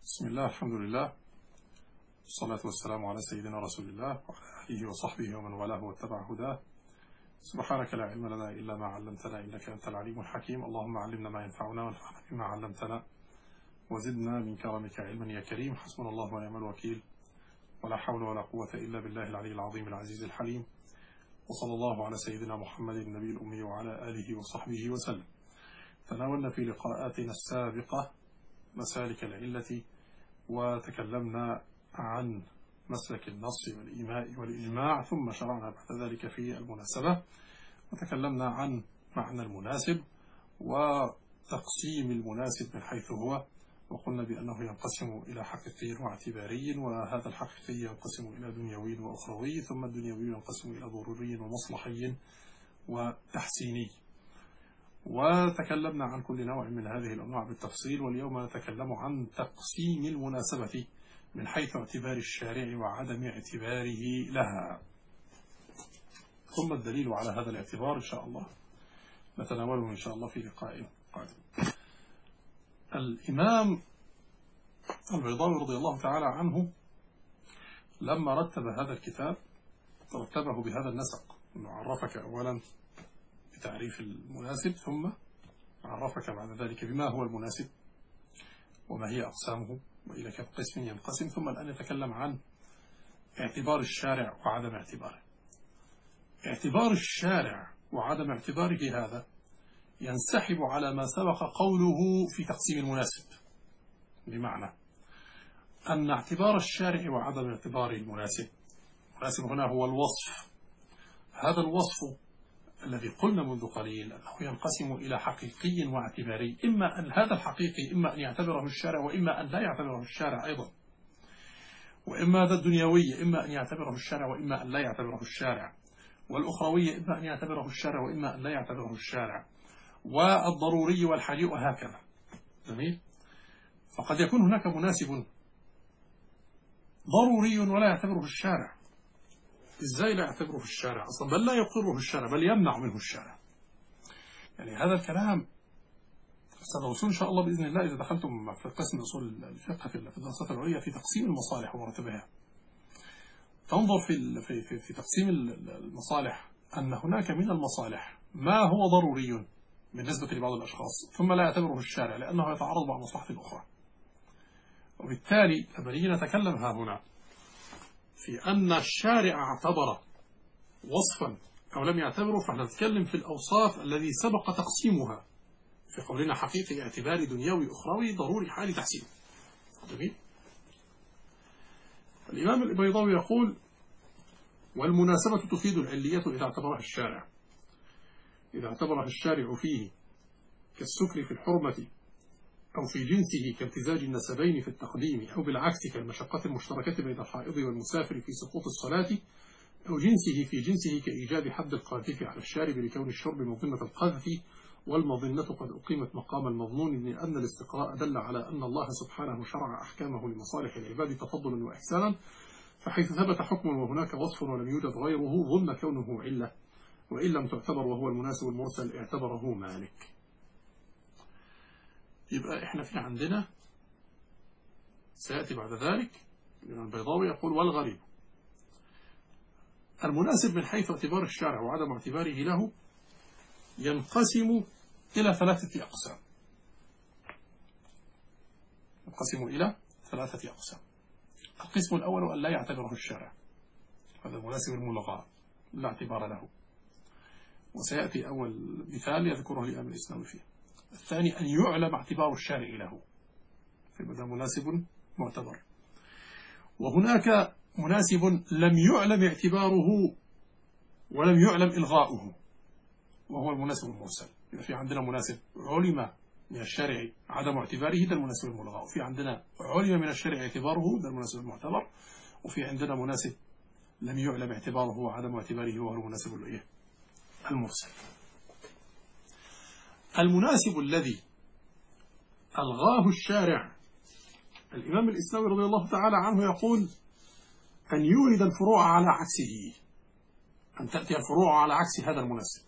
بسم الله الحمد لله والصلاة والسلام على سيدنا رسول الله وعلى آله وصحبه ومن والاه واتبع هداه سبحانك لا علم لنا إلا ما علمتنا إنك أنت العليم الحكيم اللهم علمنا ما ينفعنا وانفعنا بما علمتنا وزدنا من كرمك علما يا كريم حسبنا الله ونعم الوكيل ولا حول ولا قوة إلا بالله العلي العظيم العزيز الحليم وصلى الله على سيدنا محمد النبي الأمي وعلى آله وصحبه وسلم تناولنا في لقاءاتنا السابقة مسالك العلة وتكلمنا عن مسلك النص والإيماء والإجماع ثم شرعنا بعد ذلك في المناسبة وتكلمنا عن معنى المناسب وتقسيم المناسب من حيث هو وقلنا بأنه ينقسم إلى حقيقي واعتباري وهذا الحقيقي ينقسم إلى دنيوي وأخروي ثم الدنيوي ينقسم إلى ضروري ومصلحي وتحسيني وتكلمنا عن كل نوع من هذه الأنواع بالتفصيل واليوم نتكلم عن تقسيم المناسبة من حيث اعتبار الشارع وعدم اعتباره لها ثم الدليل على هذا الاعتبار إن شاء الله نتناوله إن شاء الله في لقاء قادم الإمام البيضاوي رضي الله تعالى عنه لما رتب هذا الكتاب رتبه بهذا النسق أنه عرفك أولا بتعريف المناسب ثم عرفك بعد ذلك بما هو المناسب وما هي أقسامه وإلى كم قسم ينقسم ثم الآن يتكلم عن اعتبار الشارع وعدم اعتباره اعتبار الشارع وعدم اعتباره هذا ينسحب على ما سبق قوله في تقسيم المناسب بمعنى أن اعتبار الشارع وعدم اعتبار المناسب المناسب هنا هو الوصف هذا الوصف الذي قلنا منذ قليل أنه ينقسم إلى حقيقي واعتباري إما أن هذا الحقيقي إما أن يعتبره الشارع وإما أن لا يعتبره الشارع أيضا وإما هذا الدنيوي إما أن يعتبره الشارع وإما أن لا يعتبره الشارع والأخروي إما أن يعتبره الشارع وإما أن لا يعتبره الشارع والضروري والحاجي وهكذا جميل فقد يكون هناك مناسب ضروري ولا يعتبره الشارع ازاي لا يعتبره الشارع اصلا بل لا يقره الشارع بل يمنع منه الشارع يعني هذا الكلام ستدرسون ان شاء الله باذن الله اذا دخلتم في قسم اصول الفقه في الدراسات العليا في تقسيم المصالح ومرتبها تنظر في في في, في تقسيم المصالح ان هناك من المصالح ما هو ضروري بالنسبة لبعض الأشخاص ثم لا يعتبره الشارع لأنه يتعارض مع مصلحة أخرى وبالتالي لما نيجي نتكلم ها هنا في أن الشارع اعتبر وصفا أو لم يعتبره فاحنا نتكلم في الأوصاف الذي سبق تقسيمها في قولنا حقيقي اعتباري دنيوي أخروي ضروري حالي تحسين جميل الإمام البيضاوي يقول والمناسبة تفيد العلية إذا اعتبرها الشارع إذا اعتبرها الشارع فيه كالسكر في الحرمة أو في جنسه كامتزاج النسبين في التقديم أو بالعكس كالمشقة المشتركة بين الحائض والمسافر في سقوط الصلاة أو جنسه في جنسه كإيجاب حد القاذف على الشارب لكون الشرب مظنة القذف والمظنة قد أقيمت مقام المظنون لأن الاستقراء دل على أن الله سبحانه شرع أحكامه لمصالح العباد تفضلا وإحسانا فحيث ثبت حكم وهناك وصف ولم يوجد غيره ظن كونه علة وإن لم تعتبر وهو المناسب المرسل اعتبره مالك يبقى احنا في عندنا سيأتي بعد ذلك البيضاوي يقول والغريب المناسب من حيث اعتبار الشارع وعدم اعتباره له ينقسم إلى ثلاثة أقسام ينقسم إلى ثلاثة أقسام القسم الأول أن لا يعتبره الشارع هذا المناسب الملغى لا اعتبار له وسيأتي أول مثال يذكره الإمام الإسلامي فيه الثاني أن يعلم اعتبار الشارع له فهذا مناسب معتبر وهناك مناسب لم يعلم اعتباره ولم يعلم إلغاؤه وهو المناسب المرسل يبقى في عندنا مناسب علم من الشارع عدم اعتباره ده المناسب الملغى وفي عندنا علم من الشارع اعتباره ده المناسب المعتبر وفي عندنا مناسب لم يعلم اعتباره وعدم اعتباره وهو المناسب الايه المرسل المناسب الذي ألغاه الشارع الإمام الإسلامي رضي الله تعالى عنه يقول أن يورد الفروع على عكسه أن تأتي الفروع على عكس هذا المناسب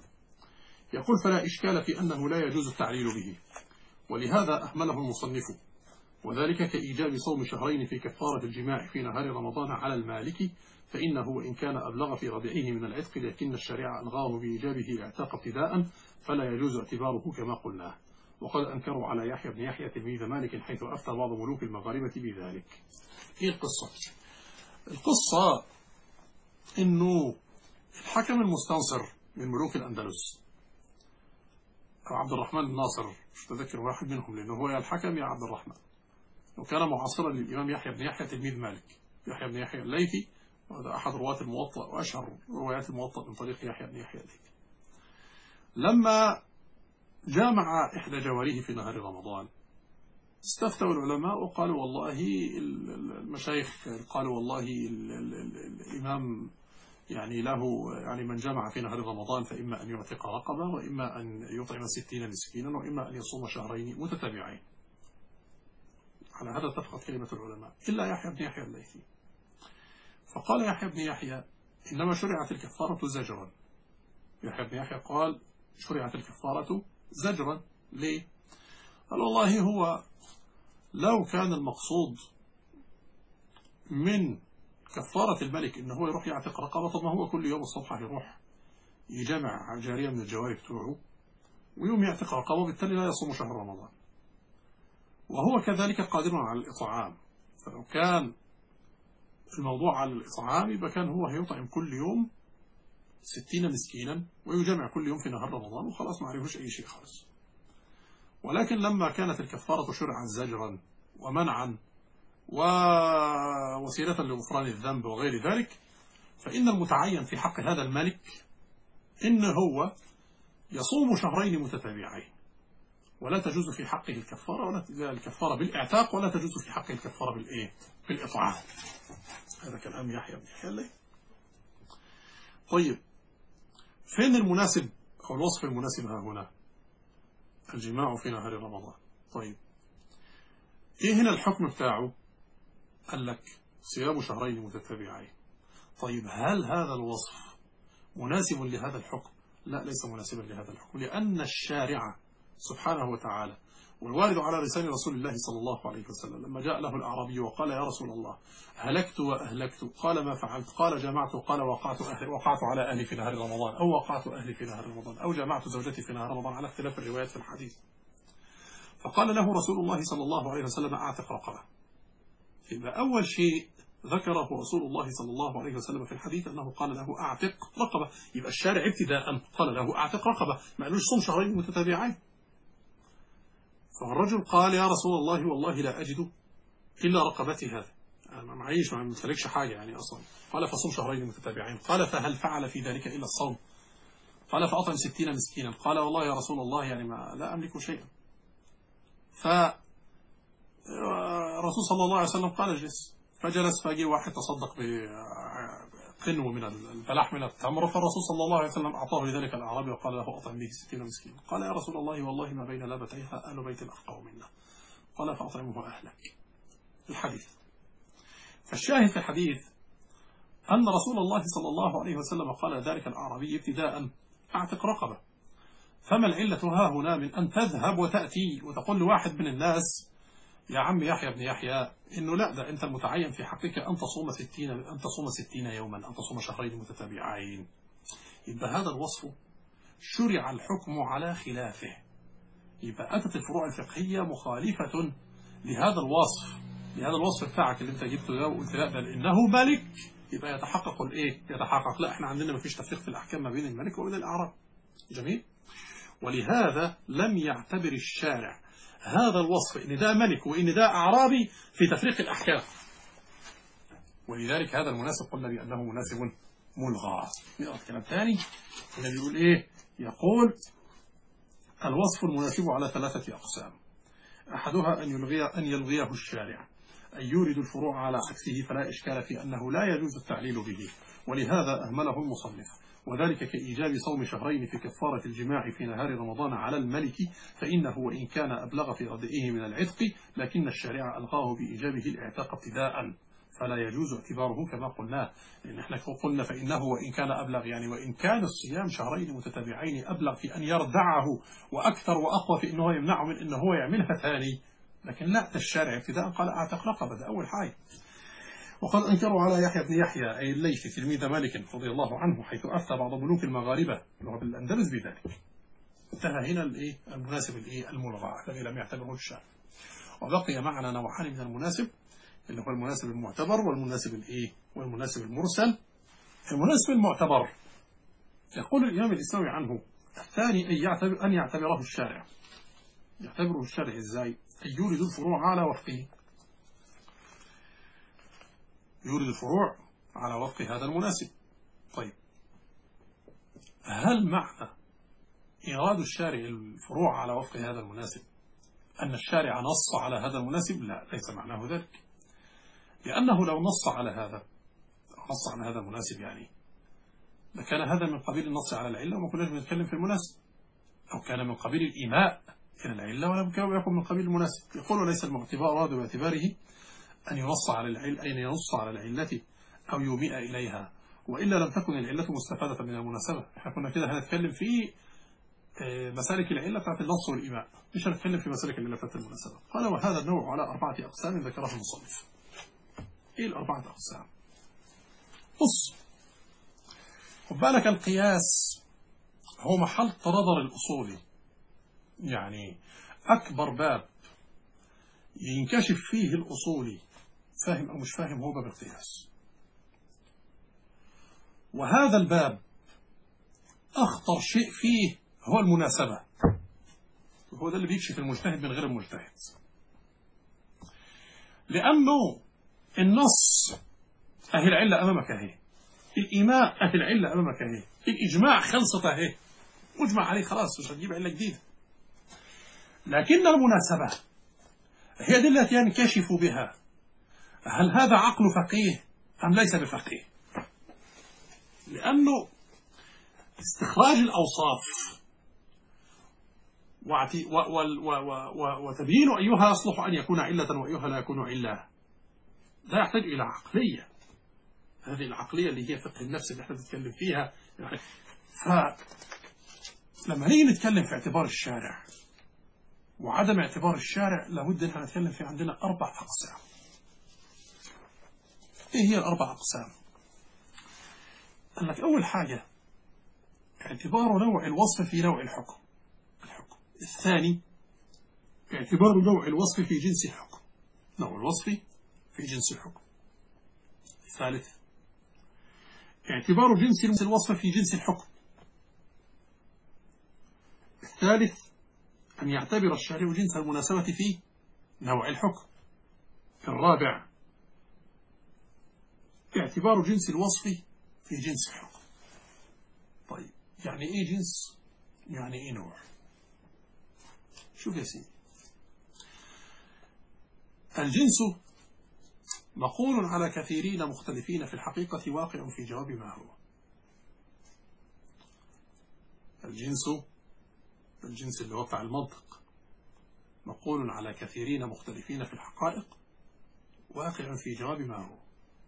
يقول فلا إشكال في أنه لا يجوز التعليل به ولهذا أهمله المصنف وذلك كإيجاب صوم شهرين في كفارة الجماع في نهار رمضان على المالك فإنه وإن كان أبلغ في ربعه من العتق لكن الشريعة ألغاه بإيجابه اعتاق ابتداء فلا يجوز اعتباره كما قلنا وقد أنكروا على يحيى بن يحيى تلميذ مالك حيث أفتى بعض ملوك المغاربة بذلك إيه القصة؟ القصة إنه الحكم المستنصر من ملوك الأندلس عبد الرحمن الناصر مش تذكر واحد منهم لأنه هو يا الحكم يا عبد الرحمن وكان معاصرا للإمام يحيى بن يحيى تلميذ مالك يحيى بن يحيى الليثي وهذا أحد رواة الموطأ وأشهر روايات الموطأ من طريق يحيى بن يحيى الليثي لما جامع إحدى جواريه في نهار رمضان استفتوا العلماء وقالوا والله المشايخ قالوا والله الإمام يعني له يعني من جمع في نهار رمضان فإما أن يعتق رقبة وإما أن يطعم ستين مسكينا وإما أن يصوم شهرين متتابعين على هذا اتفقت كلمة العلماء إلا يحيى بن يحيى الليثي فقال يحيى بن يحيى إنما شرعت الكفارة زجرا يحيى بن يحيى قال شرعت الكفارة زجرا ليه قال والله هو لو كان المقصود من كفارة الملك إن هو يروح يعتق رقبة طب ما هو كل يوم الصبح يروح يجمع جارية من الجواري بتوعه ويوم يعتق رقبة بالتالي لا يصوم شهر رمضان وهو كذلك قادر على الإطعام فلو كان الموضوع على الإطعام يبقى كان هو هيطعم كل يوم ستين مسكينا ويجمع كل يوم في نهار رمضان وخلاص ما عليهوش أي شيء خالص ولكن لما كانت الكفارة شرعا زجرا ومنعا ووسيلة لغفران الذنب وغير ذلك فإن المتعين في حق هذا الملك إن هو يصوم شهرين متتابعين ولا تجوز في حقه الكفارة ولا الكفارة بالإعتاق ولا تجوز في حقه الكفارة بالإيه؟ بالإطعام هذا كلام يحيى بن يحيى طيب فين المناسب أو الوصف المناسب ها هنا الجماع في نهار رمضان طيب إيه هنا الحكم بتاعه قال لك صيام شهرين متتابعين طيب هل هذا الوصف مناسب لهذا الحكم لا ليس مناسبا لهذا الحكم لأن الشارع سبحانه وتعالى والوارد على لسان رسول الله صلى الله عليه وسلم لما جاء له الأعرابي وقال يا رسول الله هلكت وأهلكت قال ما فعلت قال جمعت قال وقعت أهلي وقعت على أهلي في نهار رمضان أو وقعت أهلي في نهار رمضان أو جمعت زوجتي في نهار رمضان على اختلاف الروايات في الحديث فقال له رسول الله صلى الله عليه وسلم أعتق رقبة يبقى أول شيء ذكره رسول الله صلى الله عليه وسلم في الحديث أنه قال له أعتق رقبة يبقى الشارع ابتداء قال له أعتق رقبة ما قالوش صوم شهرين متتابعين فالرجل قال يا رسول الله والله لا أجد إلا رقبتي هذا أنا ما معيش ما ممتلكش حاجة يعني أصلا قال فصوم شهرين متتابعين قال فهل فعل في ذلك إلا الصوم قال فأطعم ستين مسكينا قال والله يا رسول الله يعني ما لا أملك شيئا ف الرسول صلى الله عليه وسلم قال اجلس فجلس فجي واحد تصدق بقنو من الفلاح من التمر فالرسول صلى الله عليه وسلم أعطاه لذلك الأعرابي وقال له أطعم به ستين مسكين قال يا رسول الله والله ما بين لابتيها أهل بيت أفقه منا قال فأطعمه أهلك الحديث فالشاهد في الحديث أن رسول الله صلى الله عليه وسلم قال ذلك الأعرابي ابتداء أعتق رقبة فما العلة ها هنا من أن تذهب وتأتي وتقول لواحد من الناس يا عم يحيى بن يحيى إنه لا ده أنت المتعين في حقك أن تصوم ستين أن تصوم ستين يوما أن تصوم شهرين متتابعين يبقى هذا الوصف شرع الحكم على خلافه يبقى أتت الفروع الفقهية مخالفة لهذا الوصف لهذا الوصف بتاعك اللي انت جبته ده وقلت لا ده لانه ملك يبقى يتحقق الايه يتحقق لا احنا عندنا ما فيش تفريق في الاحكام ما بين الملك وبين الاعراب جميل ولهذا لم يعتبر الشارع هذا الوصف ان ده ملك وان ده اعرابي في تفريق الاحكام ولذلك هذا المناسب قلنا بانه مناسب ملغى نقرا كلام ثاني الذي يقول ايه يقول الوصف المناسب على ثلاثه اقسام احدها ان يلغي ان يلغيه الشارع أن يورد الفروع على عكسه فلا إشكال في أنه لا يجوز التعليل به ولهذا أهمله المصنف وذلك كإيجاب صوم شهرين في كفارة الجماع في نهار رمضان على الملك فإنه وإن كان أبلغ في ردئه من العتق لكن الشارع ألغاه بإيجابه الإعتاق ابتداء فلا يجوز اعتباره كما قلنا لأن احنا قلنا فإنه وإن كان أبلغ يعني وإن كان الصيام شهرين متتابعين أبلغ في أن يردعه وأكثر وأقوى في أنه يمنعه من أنه هو يعملها ثاني لكن لا الشارع ابتداء قال اعتق رقبة ده أول حاجة وقد أنكروا على يحيى بن يحيى أي الليثي تلميذ مالك رضي الله عنه حيث أفتى بعض ملوك المغاربة اللي هو بالأندلس بذلك انتهى هنا الايه المناسب الايه الملغى الذي لم يعتبره الشارع وبقي معنا نوعان من المناسب اللي هو المناسب المعتبر والمناسب الايه والمناسب المرسل المناسب المعتبر يقول الإمام الإسلامي عنه الثاني أن يعتبر أن يعتبره الشارع يعتبره الشارع إزاي أن يورد الفروع على وفقه يورد الفروع على وفق هذا المناسب طيب هل معنى إيراد الشارع الفروع على وفق هذا المناسب أن الشارع نص على هذا المناسب لا ليس معناه ذلك لأنه لو نص على هذا نص على هذا المناسب يعني لكان هذا من قبيل النص على العلة وما كناش بنتكلم في المناسب أو كان من قبيل الإيماء إلى العلة ولم يكن من قبيل المناسب يقول ليس المراد باعتباره أن ينص على العلة أن ينص على العلة أو يومئ إليها وإلا لم تكن العلة مستفادة من المناسبة احنا كنا كده هنتكلم في مسالك العلة بتاعت النص والإيماء مش هنتكلم في مسالك العلة بتاعت المناسبة قال وهذا النوع على أربعة أقسام ذكرها المصنف إيه الأربعة أقسام بص خد بالك القياس هو محل تنظر الأصولي يعني أكبر باب ينكشف فيه الأصولي فاهم أو مش فاهم هو باب القياس وهذا الباب أخطر شيء فيه هو المناسبة هو ده اللي بيكشف المجتهد من غير المجتهد لأنه النص أهي العلة أمامك أهي الإيماء أهي العلة أمامك أهي الإجماع خلصت أهي مجمع عليه خلاص مش هتجيب علة جديدة لكن المناسبة هي دي التي ينكشف بها هل هذا عقل فقيه أم ليس بفقيه لأنه استخراج الأوصاف وتبيين أيها يصلح أن يكون علة وأيها لا يكون علة لا يحتاج إلى عقلية هذه العقلية اللي هي فقه النفس اللي احنا بنتكلم فيها يعني فلما نيجي نتكلم في اعتبار الشارع وعدم اعتبار الشارع لابد ان احنا نتكلم في عندنا أربع أقسام إيه هي الأربع أقسام؟ قال لك أول حاجة اعتبار نوع الوصف في نوع الحكم الحكم الثاني اعتبار نوع الوصف في جنس الحكم نوع الوصف في جنس الحكم الثالث اعتبار جنس الوصف في جنس الحكم الثالث أن يعتبر الشارع جنس المناسبة في نوع الحكم الرابع اعتبار جنس الوصف في جنس الحكم طيب يعني ايه جنس يعني ايه نوع شوف يا سيدي الجنس مقول على كثيرين مختلفين في الحقيقة واقع في جواب ما هو الجنس الجنس اللي هو بتاع المنطق مقول على كثيرين مختلفين في الحقائق واقع في جواب ما هو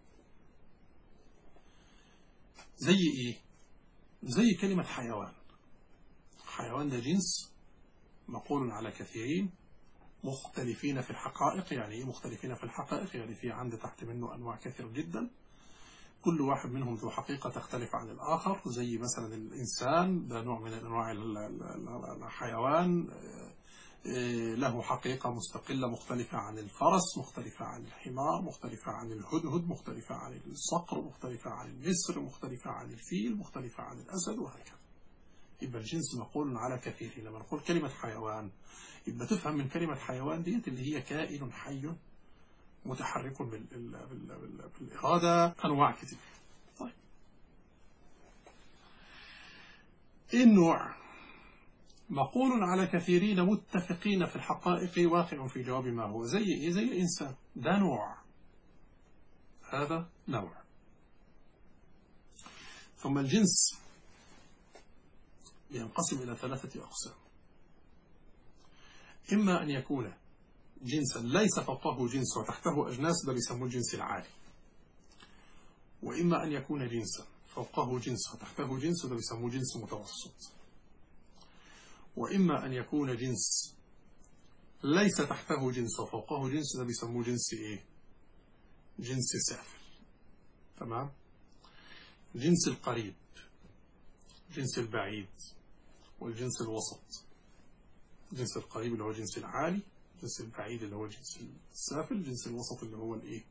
زي ايه زي كلمة حيوان حيوان ده جنس مقول على كثيرين مختلفين في الحقائق يعني ايه مختلفين في الحقائق يعني في عند تحت منه انواع كثير جدا كل واحد منهم ذو حقيقة تختلف عن الآخر زي مثلا الإنسان ده نوع من أنواع الحيوان له حقيقة مستقلة مختلفة عن الفرس مختلفة عن الحمار مختلفة عن الهدهد مختلفة عن الصقر مختلفة عن النسر مختلفة عن الفيل مختلفة عن الأسد وهكذا يبقى الجنس مقول على كثير لما نقول كلمة حيوان يبقى تفهم من كلمة حيوان ديت اللي هي كائن حي متحرك بالإرادة أنواع كتير طيب إيه النوع مقول على كثيرين متفقين في الحقائق واقع في جواب ما هو زي إيه زي الإنسان ده نوع هذا نوع ثم الجنس ينقسم إلى ثلاثة أقسام إما أن يكون جنسا ليس فوقه جنس وتحته أجناس ده بيسموه الجنس العالي وإما أن يكون جنسا فوقه جنس وتحته جنس ده بيسموه جنس متوسط وإما أن يكون جنس ليس تحته جنس وفوقه جنس ده بيسموه جنس ايه جنس سافل تمام جنس القريب جنس البعيد والجنس الوسط الجنس القريب اللي هو جنس العالي الجنس البعيد اللي هو جنس السافل الجنس الوسط اللي هو الايه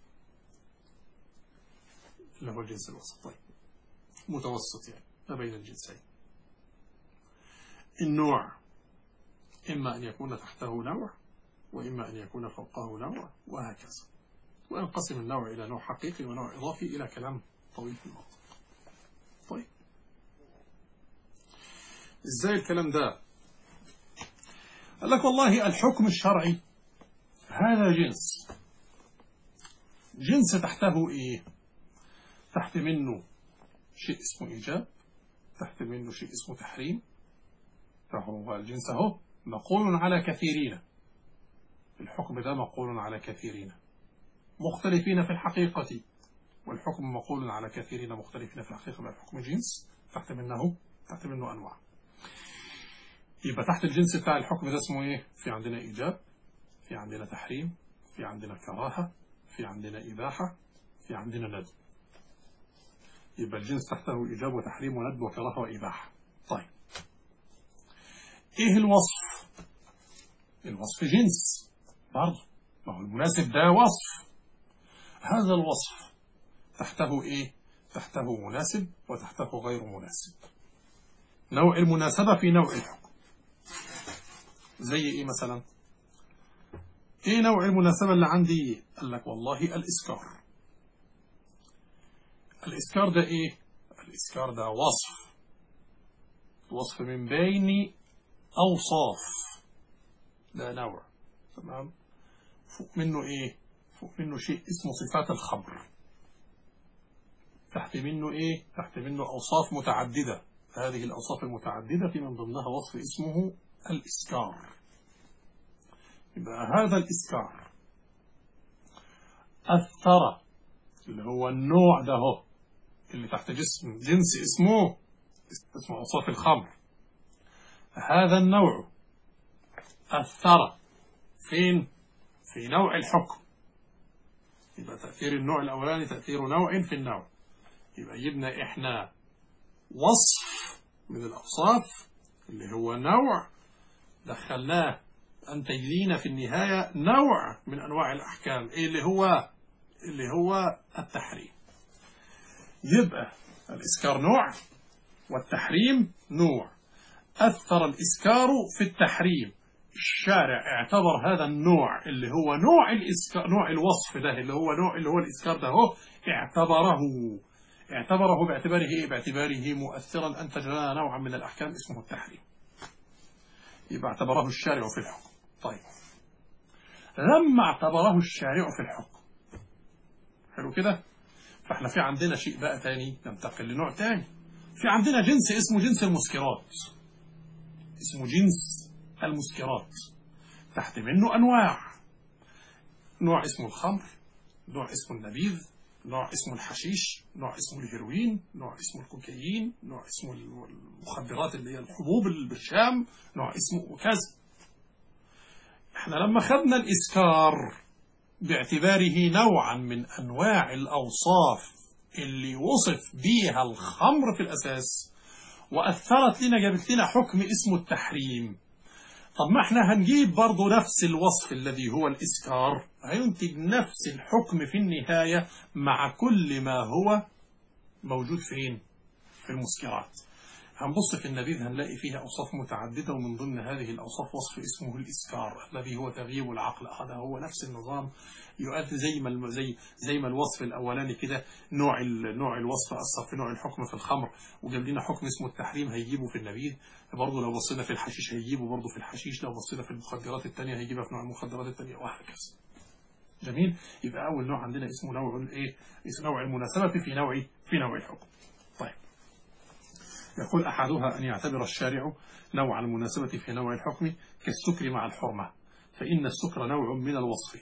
اللي هو الجنس الوسط طيب متوسط يعني ما بين الجنسين النوع إما أن يكون تحته نوع وإما أن يكون فوقه نوع وهكذا وينقسم النوع إلى نوع حقيقي ونوع إضافي إلى كلام طويل في المنطق طيب إزاي الكلام ده قال لك والله الحكم الشرعي هذا جنس جنس تحته إيه تحت منه شيء اسمه إيجاب تحت منه شيء اسمه تحريم فهو الجنس اهو مقول على كثيرين الحكم ده مقول على كثيرين مختلفين في الحقيقة والحكم مقول على كثيرين مختلفين في الحقيقة الحكم جنس تحت منه تحت منه أنواع يبقى تحت الجنس بتاع الحكم ده اسمه ايه في عندنا إيجاب في عندنا تحريم في عندنا كراهة في عندنا إباحة في عندنا ندب يبقى الجنس تحته إيجاب وتحريم وندب وكراهة وإباحة طيب إيه الوصف الوصف جنس برضه ما هو المناسب ده وصف هذا الوصف تحته إيه تحته مناسب وتحته غير مناسب نوع المناسبة في نوع الحكم زي إيه مثلا إيه نوع المناسبة اللي عندي قال لك والله الإسكار الإسكار ده إيه الإسكار ده وصف وصف من بين أوصاف لا نوع تمام فوق منه إيه فوق منه شيء اسمه صفات الخمر تحت منه إيه تحت منه أوصاف متعددة هذه الأوصاف المتعددة في من ضمنها وصف اسمه الإسكار يبقى هذا الإسكار أثر اللي هو النوع ده هو اللي تحت جسم جنس اسمه اسمه أوصاف الخمر هذا النوع أثر فين في نوع الحكم يبقى تأثير النوع الأولاني تأثير نوع في النوع يبقى جبنا إحنا وصف من الأوصاف اللي هو نوع دخلناه أن تجدين في النهاية نوع من أنواع الأحكام إيه اللي هو اللي هو التحريم يبقى الإسكار نوع والتحريم نوع أثر الإسكار في التحريم الشارع اعتبر هذا النوع اللي هو نوع الإسكار نوع الوصف ده اللي هو نوع اللي هو الإسكار ده هو اعتبره اعتبره باعتباره ايه باعتباره مؤثرا أنتج لنا نوعا من الأحكام اسمه التحريم يبقى اعتبره الشارع في الحكم طيب لما اعتبره الشارع في الحكم حلو كده فاحنا في عندنا شيء بقى تاني ننتقل لنوع تاني في عندنا جنس اسمه جنس المسكرات اسمه جنس المسكرات تحت منه أنواع نوع اسمه الخمر نوع اسمه النبيذ نوع اسمه الحشيش نوع اسمه الهيروين نوع اسمه الكوكايين نوع اسمه المخدرات اللي هي الحبوب البرشام نوع اسمه وكذا احنا لما خدنا الإسكار باعتباره نوعا من أنواع الأوصاف اللي وصف بيها الخمر في الأساس وأثرت لنا جابت لنا حكم اسمه التحريم طب ما احنا هنجيب برضو نفس الوصف الذي هو الإسكار هينتج نفس الحكم في النهاية مع كل ما هو موجود فين في المسكرات هنبص في النبيذ هنلاقي فيها أوصاف متعددة ومن ضمن هذه الأوصاف وصف اسمه الإسكار الذي هو تغييب العقل هذا هو نفس النظام يؤدي زي ما زي زي ما الوصف الأولاني كده نوع نوع الوصف أثر في نوع الحكم في الخمر وجاب لنا حكم اسمه التحريم هيجيبه في النبيذ برضه لو بصينا في الحشيش هيجيبه برضه في الحشيش لو بصينا في المخدرات الثانية هيجيبها في نوع المخدرات الثانية وهكذا جميل يبقى أول نوع عندنا اسمه نوع الإيه نوع المناسبة في نوع في نوع الحكم طيب يقول أحدها أن يعتبر الشارع نوع المناسبة في نوع الحكم كالسكر مع الحرمة فإن السكر نوع من الوصف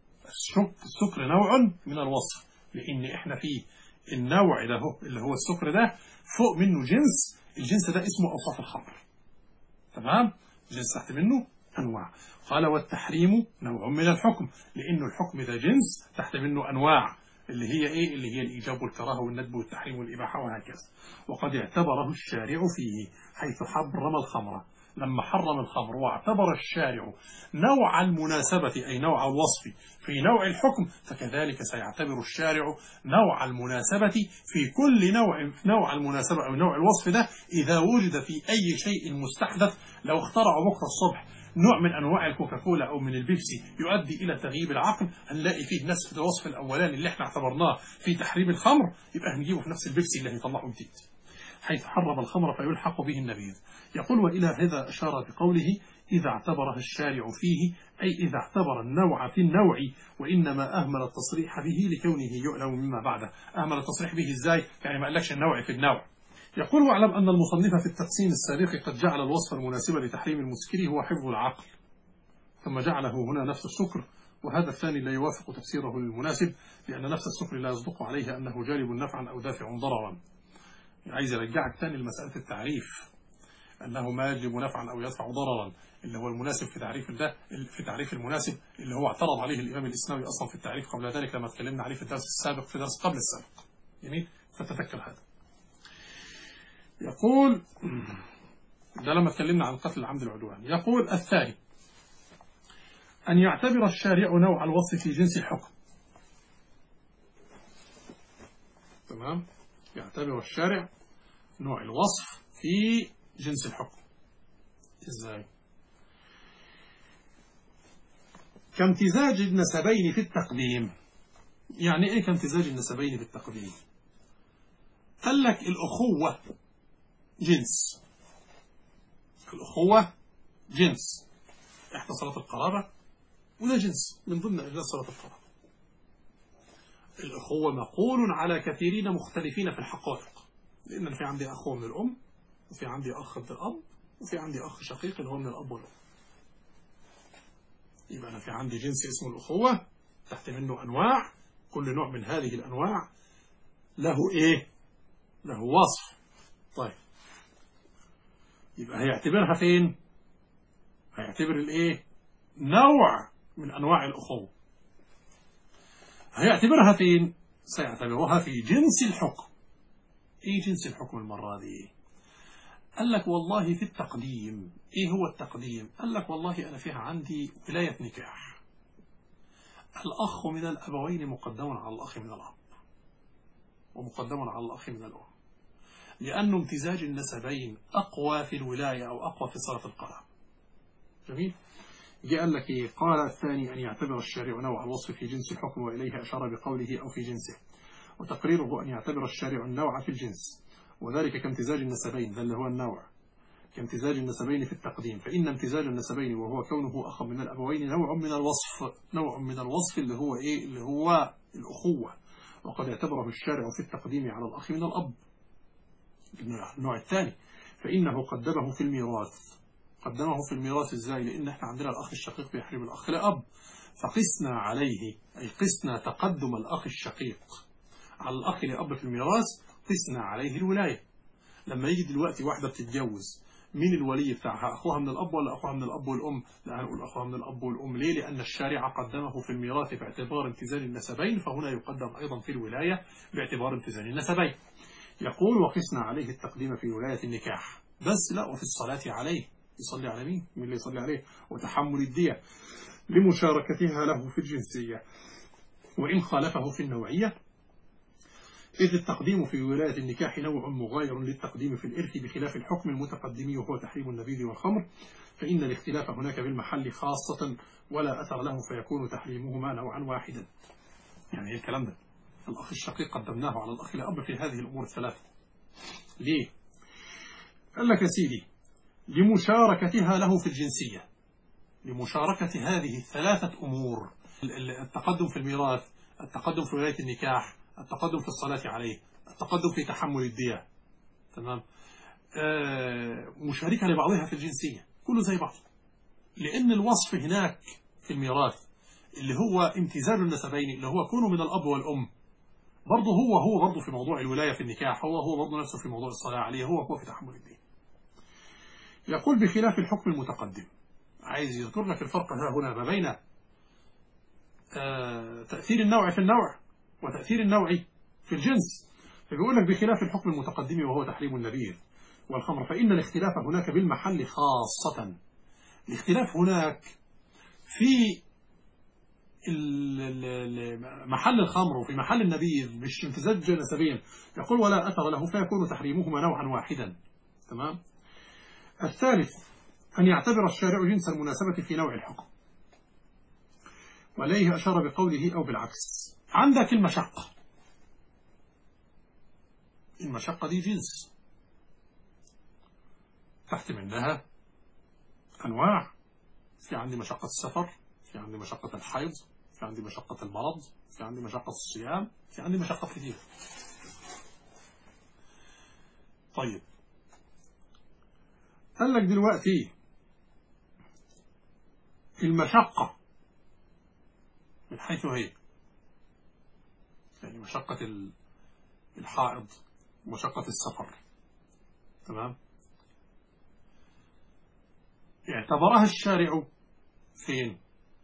السكر نوع من الوصف لأن إحنا في النوع ده هو اللي هو السكر ده فوق منه جنس الجنس ده اسمه أوصاف الخمر تمام جنس تحت منه أنواع قال والتحريم نوع من الحكم لأنه الحكم ده جنس تحت منه أنواع اللي هي إيه اللي هي الإيجاب والكراهة والندب والتحريم والإباحة وهكذا وقد اعتبره الشارع فيه حيث حرم الخمر لما حرم الخمر واعتبر الشارع نوع المناسبة أي نوع الوصف في نوع الحكم فكذلك سيعتبر الشارع نوع المناسبة في كل نوع في نوع المناسبة أو نوع الوصف ده إذا وجد في أي شيء مستحدث لو اخترعوا بكرة الصبح نوع من انواع الكوكاكولا او من البيبسي يؤدي الى تغييب العقل هنلاقي فيه نفس في الوصف الاولاني اللي احنا اعتبرناه في تحريم الخمر يبقى هنجيبه في نفس البيبسي اللي هيطلعه جديد حيث حرم الخمر فيلحق به النبيذ يقول وإلى هذا أشار بقوله إذا اعتبره الشارع فيه أي إذا اعتبر النوع في النوع وإنما أهمل التصريح به لكونه يعلم مما بعده أهمل التصريح به إزاي يعني ما قالكش النوع في النوع يقول واعلم أن المصنف في التقسيم السابق قد جعل الوصف المناسب لتحريم المسكر هو حفظ العقل ثم جعله هنا نفس السكر وهذا الثاني لا يوافق تفسيره للمناسب لأن نفس السكر لا يصدق عليه أنه جالب نفعا أو دافع ضررا عايز يرجعك ثاني لمسألة التعريف أنه ما يجلب نفعا أو يدفع ضررا اللي هو المناسب في تعريف ده في تعريف المناسب اللي هو اعترض عليه الإمام الإسلامي أصلا في التعريف قبل ذلك لما اتكلمنا عليه في الدرس السابق في درس قبل السابق جميل فتذكر هذا يقول ده لما اتكلمنا عن قتل العمد العدوان يقول الثاني أن يعتبر الشارع نوع الوصف في جنس الحكم تمام يعتبر الشارع نوع الوصف في جنس الحكم ازاي كامتزاج النسبين في التقديم يعني ايه كامتزاج النسبين في التقديم قال لك الأخوة جنس الأخوة جنس إحدى صلاة القرابة وده جنس من ضمن أجناس صلاة القرابة الأخوة مقول على كثيرين مختلفين في الحقائق لأن في عندي أخوة من الأم وفي عندي أخ من الأب وفي عندي أخ شقيق اللي هو من الأب والأم يبقى أنا في عندي جنس اسمه الأخوة تحت منه أنواع كل نوع من هذه الأنواع له إيه له وصف طيب يبقى هيعتبرها فين هيعتبر الإيه نوع من أنواع الأخوة هيعتبرها فين سيعتبرها في جنس الحكم ايه جنس الحكم المرة دي قال لك والله في التقديم ايه هو التقديم قال لك والله انا فيها عندي ولاية نكاح الاخ من الابوين مقدم على الاخ من الاب ومقدم على الاخ من الام لأن امتزاج النسبين أقوى في الولاية أو أقوى في صلاة القرار جميل جاء قال لك إيه؟ قال الثاني أن يعتبر الشارع نوع الوصف في جنس الحكم وإليه أشار بقوله أو في جنسه وتقريره أن يعتبر الشارع النوع في الجنس وذلك كامتزاج النسبين ذا اللي هو النوع كامتزاج النسبين في التقديم فإن امتزاج النسبين وهو كونه أخا من الأبوين نوع من الوصف نوع من الوصف اللي هو إيه اللي هو الأخوة وقد اعتبره الشارع في التقديم على الأخ من الأب النوع الثاني فإنه قدمه في الميراث قدمه في الميراث ازاي لان احنا عندنا الاخ الشقيق بيحرم الاخ لاب فقسنا عليه اي قسنا تقدم الاخ الشقيق على الاخ لاب في الميراث قسنا عليه الولايه لما يجي دلوقتي واحده بتتجوز مين الولي بتاعها اخوها من الاب ولا اخوها من الاب والام لا هنقول اخوها من الاب والام ليه لان الشارع قدمه في الميراث باعتبار امتزاج النسبين فهنا يقدم ايضا في الولايه باعتبار امتزاج النسبين يقول وقسنا عليه التقديم في ولايه النكاح بس لا وفي الصلاه عليه يصلي على مين؟ مين اللي يصلي عليه؟ وتحمل الدية لمشاركتها له في الجنسية وإن خالفه في النوعية إذ التقديم في ولاية النكاح نوع مغاير للتقديم في الإرث بخلاف الحكم المتقدم وهو تحريم النبيذ والخمر فإن الاختلاف هناك بالمحل خاصة ولا أثر له فيكون تحريمهما نوعا واحدا يعني إيه الكلام ده الأخ الشقيق قدمناه على الأخ الأب في هذه الأمور الثلاثة ليه؟ قال لك يا سيدي لمشاركتها له في الجنسية لمشاركة هذه الثلاثة أمور التقدم في الميراث التقدم في ولاية النكاح التقدم في الصلاة عليه التقدم في تحمل الدية تمام آه مشاركة لبعضها في الجنسية كله زي بعض لأن الوصف هناك في الميراث اللي هو امتزاج النسبين اللي هو كونه من الأب والأم برضه هو هو برضه في موضوع الولاية في النكاح هو هو برضه نفسه في موضوع الصلاة عليه هو هو في تحمل الدين يقول بخلاف الحكم المتقدم عايز يذكر لك الفرق ها هنا ما بين آه، تأثير النوع في النوع وتأثير النوع في الجنس فبيقول لك بخلاف الحكم المتقدم وهو تحريم النبيذ والخمر فإن الاختلاف هناك بالمحل خاصة الاختلاف هناك في ال- ال- ال- محل الخمر وفي محل النبيذ مش امتزاج نسبيا يقول ولا أثر له فيكون تحريمهما نوعا واحدا تمام الثالث أن يعتبر الشارع جنس المناسبة في نوع الحكم وإليه أشار بقوله أو بالعكس عندك المشقة المشقة دي جنس تحت منها أنواع في عندي مشقة السفر في عندي مشقة الحيض في عندي مشقة المرض في عندي مشقة الصيام في عندي مشقة كتير طيب قال لك دلوقتي المشقة من حيث هي يعني مشقة ال- الحائض ومشقة السفر تمام اعتبرها الشارع فين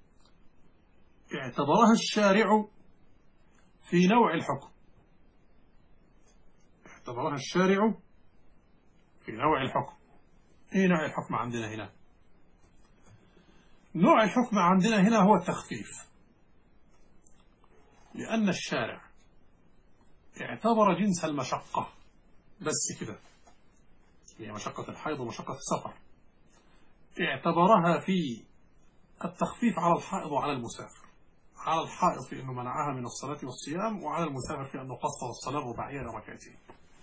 اعتبرها الشارع في نوع الحكم اعتبرها الشارع في نوع الحكم ايه نوع الحكم عندنا هنا نوع الحكم عندنا هنا هو التخفيف لأن الشارع اعتبر جنس المشقة بس كده هي مشقة الحيض ومشقة السفر اعتبرها في التخفيف على الحائض وعلى المسافر على الحائض في أنه منعها من الصلاة والصيام وعلى المسافر في أنه قصر الصلاة الرباعية لركعتين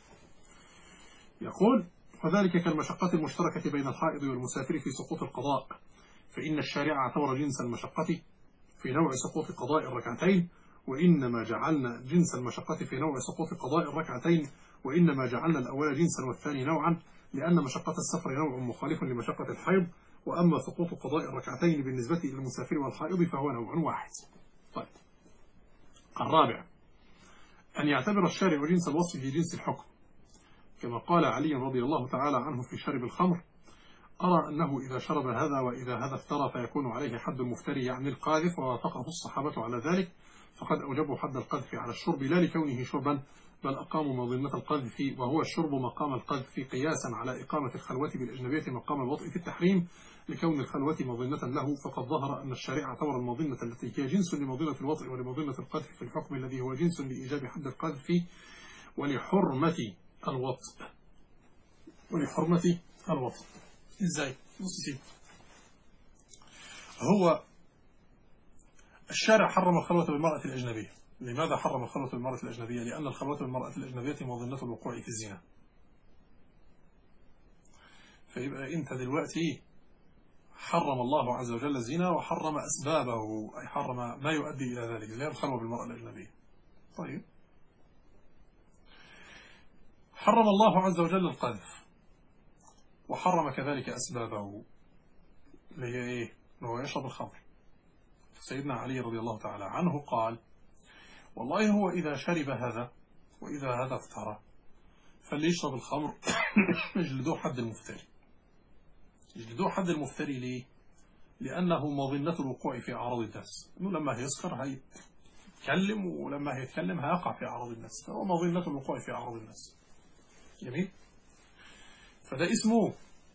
يقول وذلك كالمشقة المشتركة بين الحائض والمسافر في سقوط القضاء فإن الشارع اعتبر جنس المشقة في نوع سقوط قضاء الركعتين وإنما جعلنا جنس المشقة في نوع سقوط قضاء الركعتين وإنما جعلنا الأول جنسا والثاني نوعا لأن مشقة السفر نوع مخالف لمشقة الحيض وأما سقوط قضاء الركعتين بالنسبة إلى المسافر والحائض فهو نوع واحد طيب الرابع أن يعتبر الشارع جنس الوصف في جنس الحكم كما قال علي رضي الله تعالى عنه في شرب الخمر أرى أنه إذا شرب هذا وإذا هذا افترى فيكون عليه حد المفتري يعني القاذف ووافقه الصحابة على ذلك فقد أوجبوا حد القذف على الشرب لا لكونه شربا بل أقاموا مظنة القذف وهو الشرب مقام القذف قياسا على إقامة الخلوة بالأجنبية مقام الوطء في التحريم لكون الخلوة مظنة له فقد ظهر أن الشارع اعتبر المظنة التي هي جنس لمظنة الوطء ولمظنة القذف في الحكم الذي هو جنس لإيجاب حد القذف ولحرمة الوطء ولحرمة الوطء ازاي بص سيدي هو الشارع حرم الخلوة بالمرأة الأجنبية لماذا حرم الخلوة بالمرأة الأجنبية لأن الخلوة بالمرأة الأجنبية مظنة الوقوع في الزنا فيبقى أنت دلوقتي حرم الله عز وجل الزنا وحرم أسبابه أي حرم ما يؤدي إلى ذلك زي الخلوة بالمرأة الأجنبية طيب حرم الله عز وجل القذف وحرم كذلك أسبابه اللي هي إيه؟ اللي هو يشرب الخمر سيدنا علي رضي الله تعالى عنه قال والله هو إذا شرب هذا وإذا هذا افترى فاللي يشرب الخمر يجلدوه حد المفتري يجلدوه حد المفتري ليه؟ لأنه مظنة الوقوع في أعراض الناس إنه لما هيسكر هيتكلم ولما هيتكلم هيقع في أعراض الناس فهو مظنة الوقوع في أعراض الناس جميل؟ فده اسمه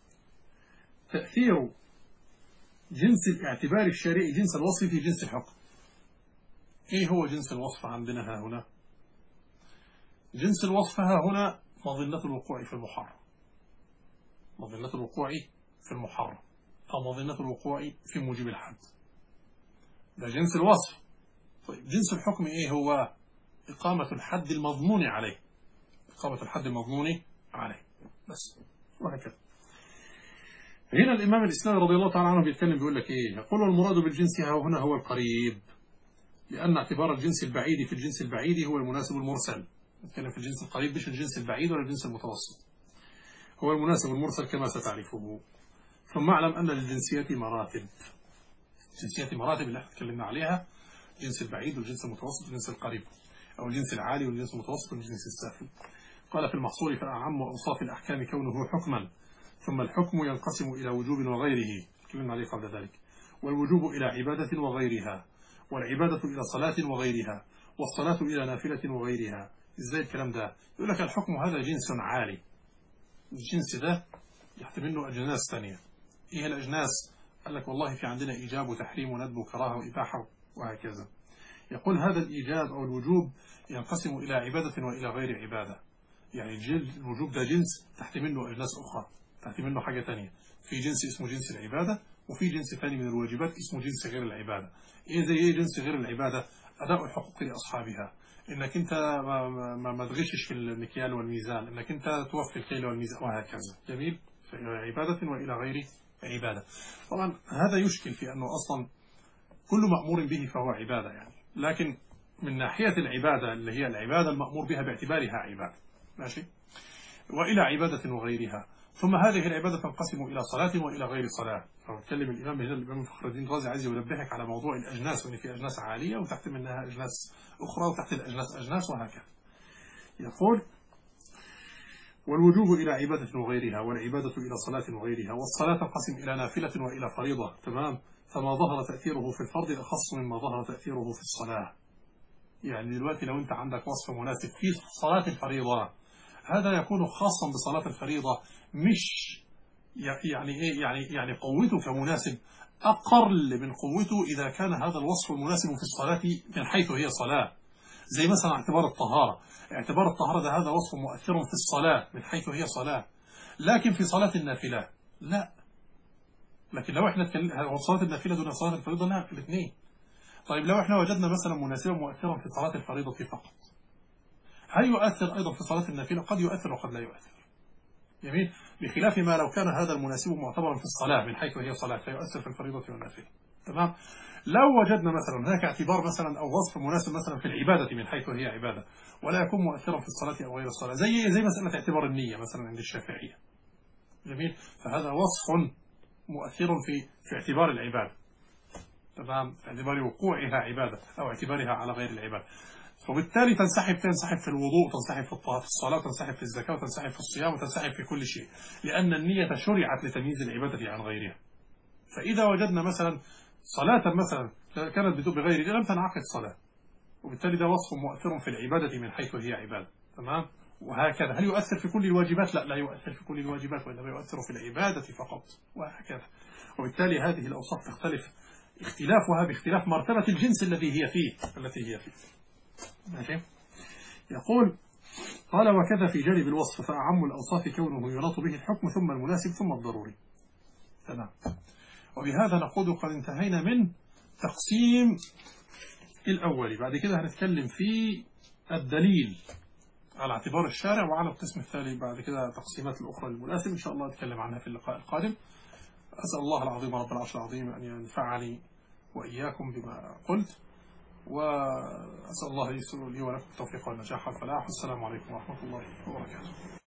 تأثير جنس الاعتبار الشرعي جنس الوصف في جنس الحكم ايه هو جنس الوصف عندنا ها هنا جنس الوصف ها هنا مظنة الوقوع في المحرم مظنة الوقوع في المحرم أو مظنة الوقوع في موجب الحد ده جنس الوصف طيب جنس الحكم ايه هو إقامة الحد المضمون عليه إقامة الحد المضمون عليه بس وهكذا هنا الإمام الإسلامي رضي الله تعالى عنه بيتكلم بيقول لك إيه يقول المراد بالجنس ها هنا هو القريب لأن اعتبار الجنس البعيد في الجنس البعيد هو المناسب المرسل نتكلم في الجنس القريب مش الجنس البعيد ولا الجنس المتوسط هو المناسب المرسل كما ستعرفه ثم اعلم أن للجنسيات مراتب الجنسيات مراتب اللي احنا اتكلمنا عليها الجنس البعيد والجنس المتوسط والجنس القريب أو الجنس العالي والجنس المتوسط والجنس السافل قال في المحصول فأعم أوصاف الأحكام كونه حكما ثم الحكم ينقسم إلى وجوب وغيره تكلمنا عليه قبل ذلك والوجوب إلى عبادة وغيرها والعبادة إلى صلاة وغيرها والصلاة إلى نافلة وغيرها إزاي الكلام ده يقول لك الحكم هذا جنس عالي الجنس ده يحتمل منه أجناس ثانية إيه الأجناس قال لك والله في عندنا إيجاب وتحريم وندب وكراهة وإباحة وهكذا يقول هذا الإيجاب أو الوجوب ينقسم إلى عبادة وإلى غير عبادة يعني الوجوب ده جنس تحت منه أجناس أخرى تحت منه حاجة ثانية في جنس اسمه جنس العبادة وفي جنس ثاني من الواجبات اسمه جنس غير العبادة إيه زي إيه جنس غير العبادة أداء الحقوق لأصحابها إنك أنت ما, ما, ما تغشش في المكيال والميزان إنك أنت توفي الكيل والميزان وهكذا جميل فإلى عبادة وإلى غير عبادة طبعا هذا يشكل في أنه أصلا كل مأمور به فهو عبادة يعني لكن من ناحية العبادة اللي هي العبادة المأمور بها باعتبارها عبادة ماشي وإلى عبادة وغيرها ثم هذه العبادة تنقسم إلى صلاة وإلى غير صلاة فبتكلم الإمام هنا الإمام فخر الدين الرازي عايز ينبهك على موضوع الأجناس وإن في أجناس عالية وتحت منها أجناس أخرى وتحت الأجناس أجناس وهكذا يقول والوجوب إلى عبادة وغيرها والعبادة إلى صلاة وغيرها والصلاة تنقسم إلى نافلة وإلى فريضة تمام فما ظهر تأثيره في الفرض أخص مما ظهر تأثيره في الصلاة يعني دلوقتي لو أنت عندك وصف مناسب في صلاة الفريضة هذا يكون خاصا بصلاة الفريضة مش يعني ايه يعني يعني قوته كمناسب أقل من قوته إذا كان هذا الوصف المناسب في الصلاة من حيث هي صلاة زي مثلا اعتبار الطهارة اعتبار الطهارة ده هذا وصف مؤثر في الصلاة من حيث هي صلاة لكن في صلاة النافلة لا لكن لو احنا اتكلمنا صلاة النافلة دون صلاة الفريضة لا في الاثنين طيب لو احنا وجدنا مثلا مناسبا مؤثرا في صلاة الفريضة فقط هل يؤثر أيضا في صلاة النافلة قد يؤثر وقد لا يؤثر جميل بخلاف ما لو كان هذا المناسب معتبرا في الصلاة من حيث هي صلاة فيؤثر في الفريضة والنافلة تمام لو وجدنا مثلا هناك اعتبار مثلا أو وصف مناسب مثلا في العبادة من حيث هي عبادة ولا يكون مؤثرا في الصلاة أو غير الصلاة زي زي مسألة اعتبار النية مثلا عند الشافعية جميل فهذا وصف مؤثر في في اعتبار العبادة تمام في اعتبار وقوعها عبادة أو اعتبارها على غير العبادة وبالتالي تنسحب تنسحب في الوضوء تنسحب في الصلاة تنسحب في الزكاة وتنسحب في الصيام وتنسحب في كل شيء لأن النية شرعت لتمييز العبادة عن غيرها فإذا وجدنا مثلا صلاة مثلا كانت بغير لم تنعقد صلاة وبالتالي ده وصف مؤثر في العبادة من حيث هي عبادة تمام وهكذا هل يؤثر في كل الواجبات لا لا يؤثر في كل الواجبات وإنما يؤثر في العبادة فقط وهكذا وبالتالي هذه الأوصاف تختلف اختلافها باختلاف مرتبة الجنس الذي هي فيه التي هي فيه ماشي يقول قال وكذا في جانب الوصف فأعم الأوصاف كونه يناط به الحكم ثم المناسب ثم الضروري تمام وبهذا نقول قد انتهينا من تقسيم الأول بعد كده هنتكلم في الدليل على اعتبار الشارع وعلى القسم الثاني بعد كده تقسيمات الأخرى المناسب إن شاء الله أتكلم عنها في اللقاء القادم أسأل الله العظيم رب العرش العظيم أن ينفعني وإياكم بما قلت وأسأل الله يسر لي ولكم التوفيق والنجاح والفلاح والسلام عليكم ورحمة الله وبركاته